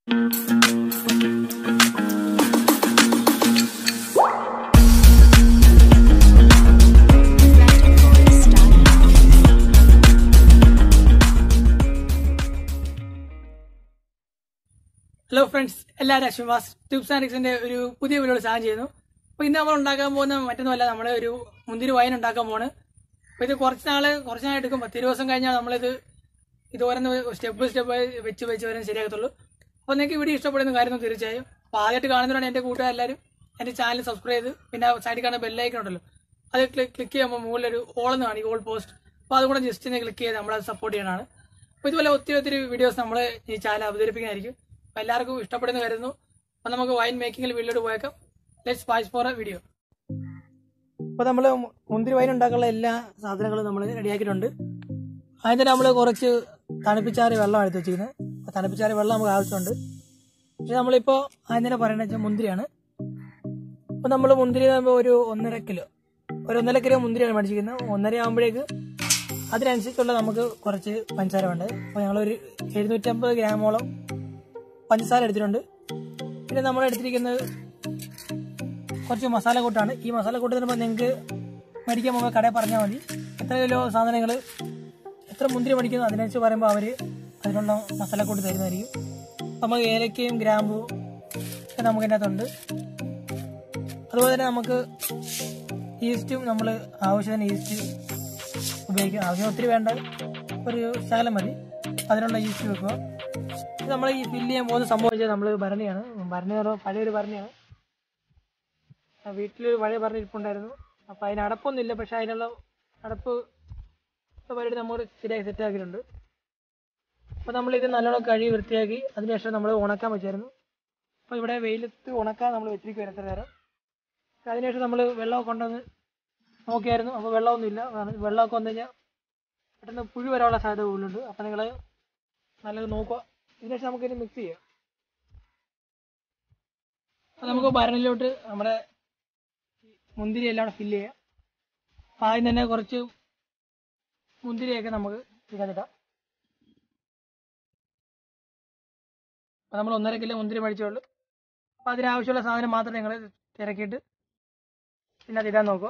hello friends എല്ലാവരും അശ്വിവാസ് tubes and ട്രിക്സിന്റെ ഒരു പുതിയ വീഡിയോ സാധനം ചെയ്യുന്നു അപ്പൊ ഇന്ന് നമ്മൾ ഉണ്ടാക്കാൻ പോകുന്ന മറ്റൊന്നുമല്ല നമ്മൾ ഒരു മുന്തിരി വൈൻ ഉണ്ടാക്കാൻ പോണ് അപ്പൊ ഇത് കുറച്ച് നാള് കുറച്ച് നാൾ എടുക്കും പത്ത് ഇരുപത് ദിവസം കഴിഞ്ഞാൽ നമ്മളിത് ഇത് ഓരോന്ന് സ്റ്റെപ്പ് സ്റ്റെപ്പ് വെച്ച് വെച്ച് വരാൻ ശരിയാകത്തുള്ളൂ അപ്പൊ നിങ്ങൾക്ക് വീഡിയോ ഇഷ്ടപ്പെടുന്ന കാര്യം തീർച്ചയായും അപ്പൊ ആദ്യമായിട്ട് കാണുന്നവരാണ് എന്റെ കൂട്ടുകാരെല്ലാവരും എന്റെ ചാനൽ സബ്സ്ക്രൈബ് ചെയ്ത് പിന്നെ സൈഡിൽ കാണുന്ന ബെല്ലൈക്കൺ ഉണ്ടല്ലോ അത് ക്ലിക്ക് ചെയ്യുമ്പോൾ മുകളിലൊരു ഓൾ എന്ന് കാണും ഓൾ പോസ്റ്റ് അപ്പൊ അതുകൂടെ ജസ്റ്റ് ഒന്ന് ക്ലിക്ക് ചെയ്ത് നമ്മളത് സപ്പോർട്ട് ചെയ്യണമാണ് അപ്പൊ ഇതുപോലെ ഒത്തിരി ഒത്തിരി വീഡിയോസ് നമ്മൾ ഈ ചാനൽ അവതരിപ്പിക്കുന്നതായിരിക്കും അപ്പൊ എല്ലാവർക്കും ഇഷ്ടപ്പെടുന്ന കരുതുന്നു അപ്പൊ നമുക്ക് വൈൻ മേക്കിംഗിൽ വീട്ടിലോട്ട് പോയേക്കാം let's watch for a video അപ്പൊ നമ്മള് മുന്തിരി വൈൻ ഉണ്ടാക്കാനുള്ള എല്ലാ സാധനങ്ങളും നമ്മൾ റെഡിയാക്കിയിട്ടുണ്ട് ആദ്യം തന്നെ നമ്മൾ കുറച്ച് തണുപ്പിച്ചാറി വെള്ളം എടുത്ത് വെച്ചിരിക്കുന്നത് അപ്പൊ തണുപ്പിച്ചാറി വെള്ളം നമുക്ക് ആവശ്യമുണ്ട് പക്ഷെ നമ്മളിപ്പോ ആദ്യം തന്നെ പറയുന്നത് വെച്ചാൽ മുന്തിരിയാണ് അപ്പൊ നമ്മൾ മുന്തിരി ആകുമ്പോൾ ഒരു ഒന്നര കിലോ ഒരു ഒന്നര കിലോ മുന്തിരിയാണ് മേടിച്ചിരിക്കുന്നത് ഒന്നര ആകുമ്പോഴേക്ക് അതിനനുസരിച്ചുള്ള നമുക്ക് കുറച്ച് പഞ്ചസാര വേണ്ടത് അപ്പോൾ ഞങ്ങളൊരു എഴുന്നൂറ്റമ്പത് ഗ്രാമോളം പഞ്ചസാര എടുത്തിട്ടുണ്ട് പിന്നെ നമ്മൾ എടുത്തിരിക്കുന്നത് കുറച്ച് മസാല കൂട്ടാണ് ഈ മസാല കൂട്ട് തരുമ്പോൾ നിങ്ങൾക്ക് മേടിക്കാൻ പോകുമ്പോൾ കടയിൽ പറഞ്ഞാൽ മതി എത്ര കിലോ സാധനങ്ങൾ എത്ര മുന്തിരി മേടിക്കുന്നു അതിനനുസരിച്ച് പറയുമ്പോൾ അവർ അതിനുള്ള മസാല കൂട്ട് തരുന്നതായിരിക്കും നമുക്ക് ഏലക്കയും ഗ്രാമ്പു ഒക്കെ നമുക്ക് അതിനകത്തുണ്ട് അതുപോലെ തന്നെ നമുക്ക് ഈസ്റ്റും നമ്മൾ ആവശ്യത്തിന് ഈസ്റ്റ് ഉപയോഗിക്കുക ആവശ്യം ഒത്തിരി വേണ്ട ഒരു ശകലം മതി അതിനുള്ള ഈസ്റ്റ് വെക്കുക നമ്മൾ ഈ ഫില്ല് ചെയ്യാൻ പോകുന്ന സംഭവിച്ചത് നമ്മൾ ഭരണിയാണ് ഭരണി എന്ന് പറയുമ്പോൾ പഴയൊരു ഭരണിയാണ് ആ വീട്ടിലൊരു പഴയ ഭരണി ഇരിപ്പുണ്ടായിരുന്നു അപ്പം അതിന് അടപ്പൊന്നുമില്ല പക്ഷെ അതിനുള്ള അടപ്പ് പരിപാടി നമ്മൾ ശരിയാക്കി സെറ്റാക്കിയിട്ടുണ്ട് അപ്പോൾ നമ്മൾ ഇത് നല്ലോണം കഴുകി വൃത്തിയാക്കി അതിനുശേഷം നമ്മൾ ഉണക്കാൻ വെച്ചായിരുന്നു അപ്പോൾ ഇവിടെ വെയിലത്ത് ഉണക്കാൻ നമ്മൾ വെച്ചിരിക്കുവായിരുന്നു എത്ര നേരം അതിനുശേഷം നമ്മൾ വെള്ളമൊക്കെ കൊണ്ടുവന്ന് നോക്കിയായിരുന്നു അപ്പോൾ വെള്ളമൊന്നുമില്ല കാരണം വെള്ളമൊക്കെ വന്നു കഴിഞ്ഞാൽ പെട്ടെന്ന് പുഴു വരാനുള്ള സാധ്യത കൂടുതലുണ്ട് അപ്പോൾ നിങ്ങൾ നല്ലത് നോക്കുക ഇതിനുശേഷം നമുക്ക് ഇനി മിക്സ് ചെയ്യാം അപ്പോൾ നമുക്ക് ഭരണിലോട്ട് നമ്മുടെ മുന്തിരി എല്ലാം ഫില്ല് ചെയ്യാം അപ്പോൾ ആദ്യം തന്നെ കുറച്ച് മുന്തിരിയൊക്കെ നമുക്ക് ഇതിനകത്തിടാം അപ്പോൾ നമ്മൾ ഒന്നര കിലോ മുന്തിരി മേടിച്ചോളൂ അപ്പോൾ അതിനാവശ്യമുള്ള സാധനം മാത്രം നിങ്ങൾ തിരക്കിയിട്ട് പിന്നെ അത് ഇടാൻ നോക്കുക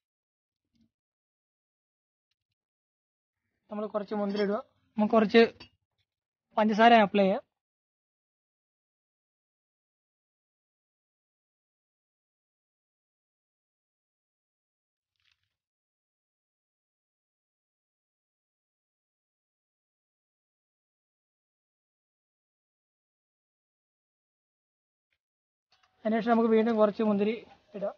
നമ്മൾ കുറച്ച് മുന്തിരി ഇടുക നമുക്ക് കുറച്ച് പഞ്ചസാര അപ്ലൈ ചെയ്യാം അതിനുശേഷം നമുക്ക് വീണ്ടും കുറച്ച് മുന്തിരി ഇടാം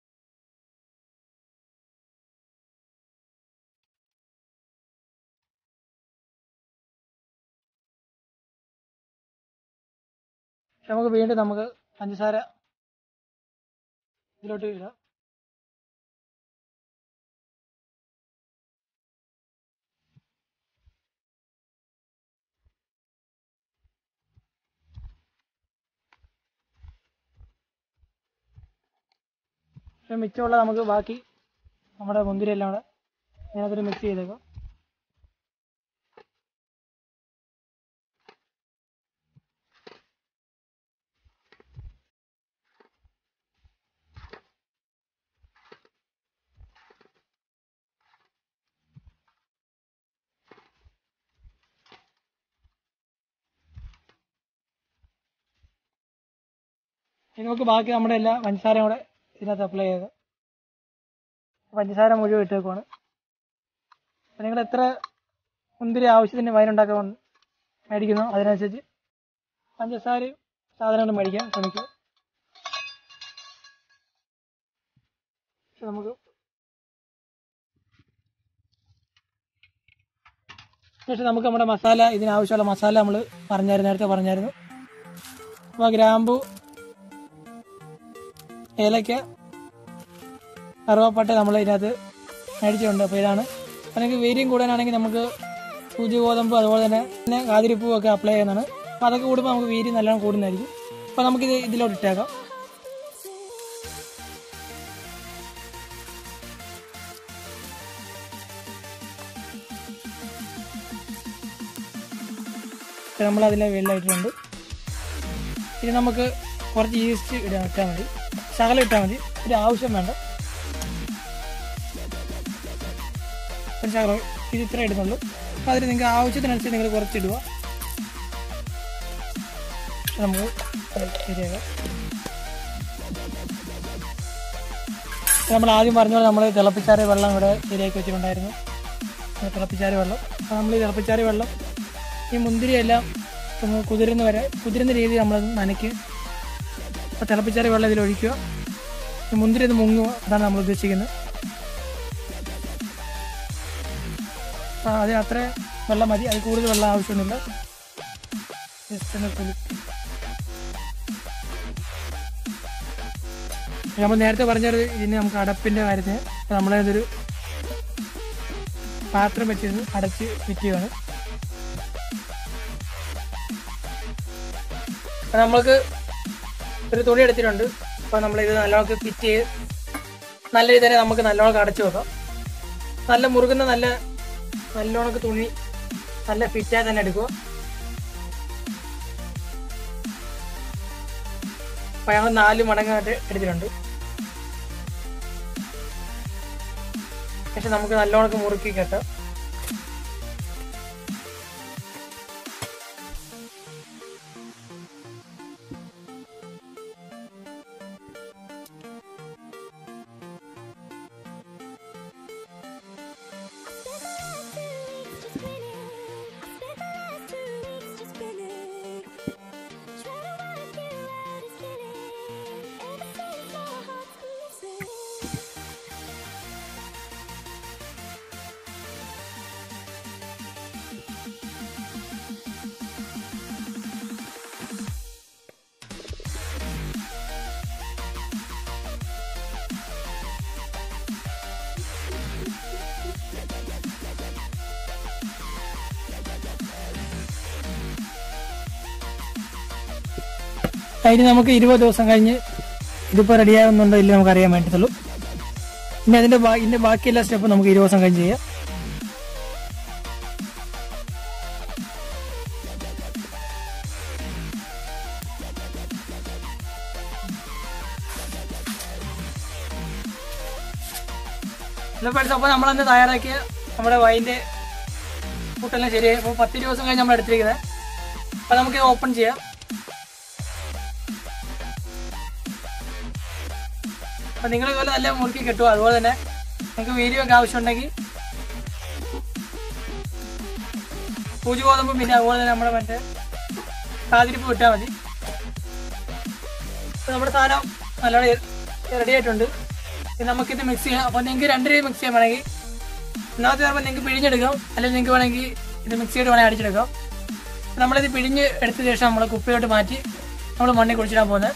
നമുക്ക് വീണ്ടും നമുക്ക് പഞ്ചസാര ഇതിലോട്ട് ഇടാം പക്ഷെ മിച്ചമുള്ള നമുക്ക് ബാക്കി നമ്മുടെ മുന്തിരി എല്ലാം കൂടെ ഇതിനകത്തൊരു മിക്സ് ചെയ്തേക്കാം ഇനി നമുക്ക് ബാക്കി നമ്മുടെ എല്ലാ പഞ്ചസാരയും കൂടെ ഇതിനകത്ത് അപ്ലൈ ചെയ്ത് പഞ്ചസാര മുഴുവൻ ഇട്ടേക്കുവാണ് അപ്പം നിങ്ങൾ എത്ര മുന്തിരി ആവശ്യത്തിന് വൈൻ ഉണ്ടാക്കാൻ മേടിക്കുന്നു അതിനനുസരിച്ച് പഞ്ചസാരയും സാധനങ്ങളും മേടിക്കാൻ ശ്രമിക്കുക പക്ഷെ നമുക്ക് ശേഷം നമുക്ക് നമ്മുടെ മസാല ഇതിനാവശ്യമുള്ള മസാല നമ്മൾ പറഞ്ഞായിരുന്നു നേരത്തെ പറഞ്ഞായിരുന്നു അപ്പോൾ ഗ്രാമ്പു ഏലക്ക കറുവാപ്പട്ട നമ്മൾ ഇതിനകത്ത് മേടിച്ചിട്ടുണ്ട് അപ്പോൾ ഇതാണ് അപ്പോൾ നിങ്ങൾക്ക് വീര്യം കൂടാനാണെങ്കിൽ നമുക്ക് സൂചി ഗോതമ്പ് അതുപോലെ തന്നെ പിന്നെ കാതിരിപ്പൂ ഒക്കെ അപ്ലൈ ചെയ്യുന്നതാണ് അപ്പോൾ അതൊക്കെ കൂടുമ്പോൾ നമുക്ക് വീര്യം നല്ലോണം കൂടുന്നതായിരിക്കും അപ്പോൾ നമുക്കിത് ഇതിലോട്ട് ഇട്ടേക്കാം നമ്മൾ അതിലെ വെള്ളമായിട്ടുണ്ട് ഇനി നമുക്ക് കുറച്ച് ഈസ്റ്റ് ഇടാൻ ഇട്ടാൽ മതി ശകലം ഇട്ടാൽ മതി ഒരു ആവശ്യം വേണ്ട ഒരു ശകലം ഇത് ഇത്ര ഇടുന്നുള്ളൂ അപ്പോൾ അതിൽ നിങ്ങൾക്ക് ആവശ്യത്തിനനുസരിച്ച് നിങ്ങൾ കുറച്ചിടുക നമുക്ക് ശരിയാകാം നമ്മൾ ആദ്യം പറഞ്ഞ പോലെ നമ്മൾ തിളപ്പിച്ചാറിയ വെള്ളം ഇവിടെ ശരിയാക്കി വെച്ചിട്ടുണ്ടായിരുന്നു ആ തിളപ്പിച്ചാറിയ വെള്ളം അപ്പോൾ നമ്മൾ ഈ തിളപ്പിച്ചാറിയ വെള്ളം ഈ മുന്തിരിയെല്ലാം ഒന്ന് കുതിരുന്ന വരെ കുതിരുന്ന രീതിയിൽ നമ്മളത് നനയ്ക്ക് അപ്പോൾ തിളപ്പിച്ചാറിയ വെള്ളം ഇതിൽ ഒഴിക്കുക ഈ മുന്തിരി ഇത് മുങ്ങുക അതാണ് നമ്മൾ ഉദ്ദേശിക്കുന്നത് അപ്പോൾ അത് അത്ര വെള്ളം മതി അത് കൂടുതൽ വെള്ളം ആവശ്യമൊന്നുമില്ല ജസ്റ്റ് ഒന്ന് കുലുക്കി നമ്മൾ നേരത്തെ പറഞ്ഞൊരു ഇതിന് നമുക്ക് അടപ്പിന്റെ കാര്യത്തിന് നമ്മളതൊരു പാത്രം വെച്ചിരുന്ന് അടച്ച് വിറ്റുകയാണ് അപ്പൊ നമ്മൾക്ക് ഒരു തുണി എടുത്തിട്ടുണ്ട് അപ്പോൾ നമ്മളിത് നല്ലോണം ഫിറ്റ് ചെയ്ത് നല്ല രീതിയിൽ തന്നെ നമുക്ക് നല്ലോണം അടച്ചു വെക്കാം നല്ല മുറുകുന്ന നല്ല നല്ലോണക്ക് തുണി നല്ല ഫിറ്റായി തന്നെ എടുക്കുക അപ്പൊ ഞങ്ങൾ നാല് മടങ്ങായിട്ട് എടുത്തിട്ടുണ്ട് പക്ഷെ നമുക്ക് നല്ലോണം മുറുക്കി കെട്ടാം അതിന് നമുക്ക് ഇരുപത് ദിവസം കഴിഞ്ഞ് ഇതിപ്പോൾ റെഡിയാകുന്നുണ്ടോ ഇല്ല നമുക്ക് അറിയാൻ വേണ്ടിയിട്ടുള്ളൂ ഇനി അതിന്റെ ബാ- ഇതിന്റെ ബാക്കിയെല്ലാ സ്റ്റെപ്പും നമുക്ക് ഇരുപത് ദിവസം കഴിഞ്ഞ് ചെയ്യാം ഹലോ ഫ്രണ്ട്സ് അപ്പോൾ നമ്മളന്ന് തയ്യാറാക്കിയ നമ്മുടെ വൈൻ്റെ കൂട്ടെല്ലാം ശരിയായി അപ്പോൾ പത്ത് ദിവസം കഴിഞ്ഞ് നമ്മൾ എടുത്തിരിക്കുന്നത് അപ്പോൾ നമുക്ക് ഓപ്പൺ ചെയ്യാം അപ്പൊ നിങ്ങൾ ഇതുപോലെ നല്ല മുറുക്കി കിട്ടുക അതുപോലെ തന്നെ നിങ്ങൾക്ക് വീഡിയോ ഒക്കെ ആവശ്യമുണ്ടെങ്കിൽ പൂജ ഗോതമ്പും പിന്നെ അതുപോലെ തന്നെ നമ്മുടെ മറ്റേ കാതിരിപ്പ് വിട്ടാൽ മതി അപ്പൊ നമ്മുടെ സാധനം നല്ലോണം റെഡി ആയിട്ടുണ്ട് ഇനി നമുക്കിത് മിക്സ് ചെയ്യാം അപ്പോൾ നിങ്ങൾക്ക് രണ്ട് രീതി മിക്സ് ചെയ്യാൻ വേണമെങ്കിൽ ഒന്നാമത്തെ പറയുമ്പോൾ നിങ്ങൾക്ക് പിഴിഞ്ഞെടുക്കാം അല്ലെങ്കിൽ നിങ്ങൾക്ക് വേണമെങ്കിൽ ഇത് മിക്സ് ചെയ്തിട്ട് വേണമെങ്കിൽ അടിച്ചെടുക്കാം നമ്മളിത് പിഴിഞ്ഞ് എടുത്ത ശേഷം നമ്മൾ കുപ്പിയോട്ട് മാറ്റി നമ്മൾ മണ്ണിൽ കുടിച്ചിടാൻ പോകുന്നത്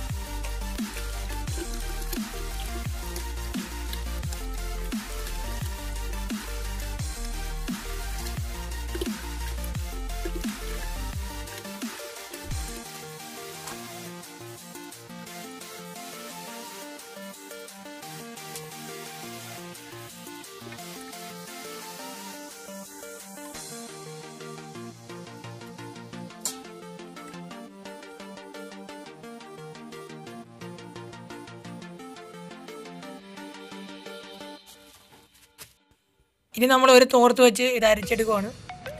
ഇനി നമ്മൾ ഒരു തോർത്ത് വെച്ച് ഇത് അരിച്ചെടുക്കുവാണ്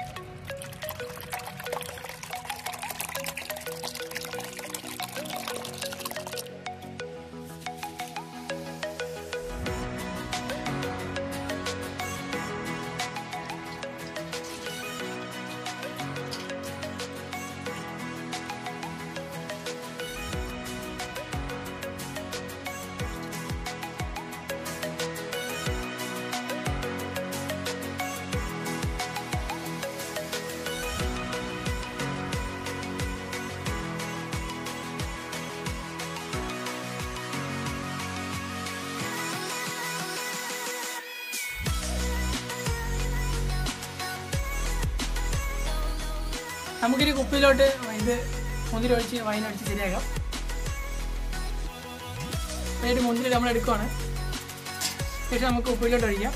നമുക്കിനി കുപ്പിയിലോട്ട് ഇത് മുന്തിരി ഒഴിച്ച് വൈനൊഴിച്ച് ശരിയാക്കാം എന്നിട്ട് മുന്തിരി നമ്മൾ എടുക്കുവാണ് ശേഷം നമുക്ക് കുപ്പിയിലോട്ട് ഒഴിക്കാം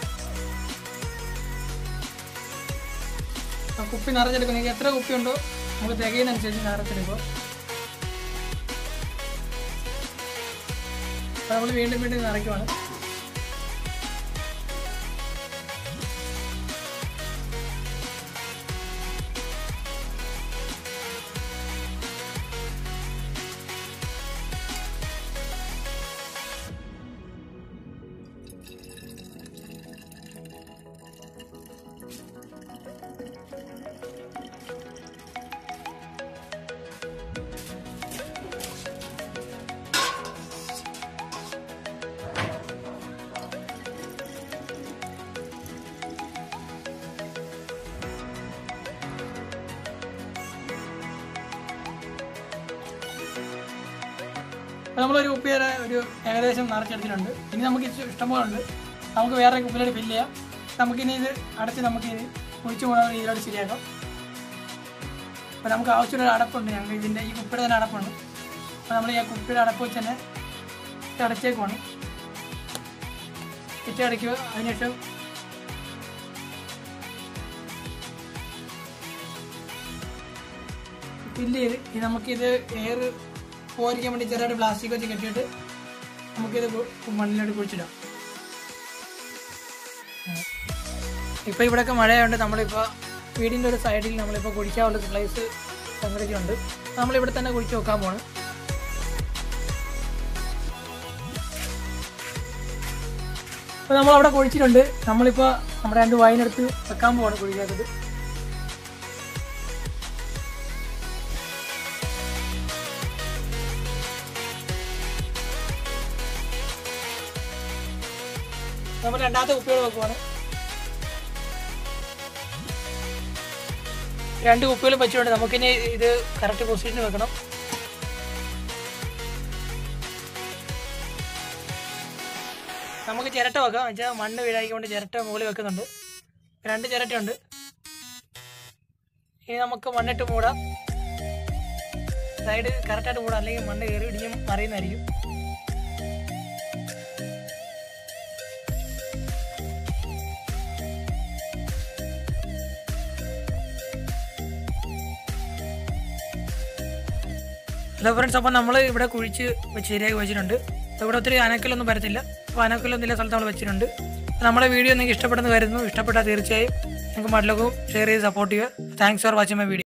ആ കുപ്പി നിറഞ്ഞെടുക്കും നിങ്ങൾക്ക് എത്ര കുപ്പി ഉണ്ടോ നമുക്ക് തികയുന്നതനുസരിച്ച് നിറച്ചെടുക്കുക അപ്പോൾ നമ്മൾ വീണ്ടും വീണ്ടും നിറയ്ക്കുവാണ് അപ്പോൾ നമ്മളൊരു കുപ്പിയുടെ ഒരു ഏകദേശം നിറച്ചെടുത്തിട്ടുണ്ട് ഇനി നമുക്ക് ഇഷ്ടം ഇഷ്ടംപോലെ ഉണ്ട് നമുക്ക് വേറെ കുപ്പിയിലോട്ട് ഫില്ല് ചെയ്യാം നമുക്കിനി ഇത് അടച്ച് നമുക്ക് ഇത് കുഴിച്ചു പോകുന്ന രീതിയിലോട്ട് ശരിയാക്കാം അപ്പോൾ നമുക്ക് ആവശ്യമുള്ള ഒരു അടപ്പുണ്ട് ഞങ്ങൾക്ക് ഇതിൻ്റെ ഈ കുപ്പിയുടെ തന്നെ അടപ്പുണ്ട് അപ്പോൾ നമ്മൾ ഈ കുപ്പിയുടെ അടപ്പ് വെച്ച് തന്നെ ഇത് അടച്ചേക്കുവാണ് ചുറ്റി അടയ്ക്കുക അതിനുശേഷം ഫില്ല് ചെയ്ത് ഇത് നമുക്കിത് എയർ പോരിക്കാൻ വേണ്ടി ചെറുതായിട്ട് പ്ലാസ്റ്റിക് വെച്ച് കെട്ടിയിട്ട് നമുക്കിത് കു- മണ്ണിലോട്ട് കുഴിച്ചിടാം ഇപ്പോൾ ഇവിടെയൊക്കെ മഴയായതുകൊണ്ട് നമ്മളിപ്പോൾ വീടിൻ്റെ ഒരു സൈഡിൽ നമ്മളിപ്പോൾ കുഴിക്കാനുള്ള പ്ലേസ് സംഘടിച്ചിട്ടുണ്ട് നമ്മളിവിടെ തന്നെ കുഴിച്ച് വെക്കാൻ പോണ് അപ്പോൾ നമ്മളവിടെ കുഴിച്ചിട്ടുണ്ട് നമ്മളിപ്പോൾ നമ്മുടെ രണ്ട് വൈനെടുത്ത് വെക്കാൻ പോവാണ് കുഴിക്കാത്തത് നമ്മൾ രണ്ടാമത്തെ കുപ്പികൾ വെക്കുവാണ് രണ്ട് കുപ്പികളും വെച്ചുകൊണ്ട് നമുക്കിനി ഇത് കറക്റ്റ് പൊസിഷനിൽ വെക്കണം നമുക്ക് ചിരട്ട വെക്കാം വെച്ചാൽ മണ്ണ് വീഴായിക്കൊണ്ട് ചിരട്ട മുകളിൽ വെക്കുന്നുണ്ട് രണ്ട് ചിരട്ടയുണ്ട് ഇനി നമുക്ക് മണ്ണിട്ട് മൂടാം സൈഡ് കറക്റ്റായിട്ട് മൂടാം അല്ലെങ്കിൽ മണ്ണ് കയറി ഇടിഞ്ഞും അറിയുന്നതായിരിക്കും ഹലോ ഫ്രണ്ട്സ് അപ്പോൾ നമ്മൾ ഇവിടെ കുഴിച്ച് വെച്ച് ശരിയാക്കി വെച്ചിട്ടുണ്ട് അപ്പോൾ ഇവിടെ ഒത്തിരി അനക്കലൊന്നും വരത്തില്ല അപ്പോൾ അനക്കലൊന്നും ഇല്ല സ്ഥലത്ത് നമ്മൾ വെച്ചിട്ടുണ്ട് അപ്പോൾ നമ്മുടെ വീഡിയോ നിങ്ങൾക്ക് ഇഷ്ടപ്പെടുന്ന കരുതുന്നു ഇഷ്ടപ്പെട്ടാൽ തീർച്ചയായും നിങ്ങൾക്ക് മറ്റുള്ളവർക്കും ഷെയർ ചെയ്ത് സപ്പോർട്ട് ചെയ്യുക thanks for watching my video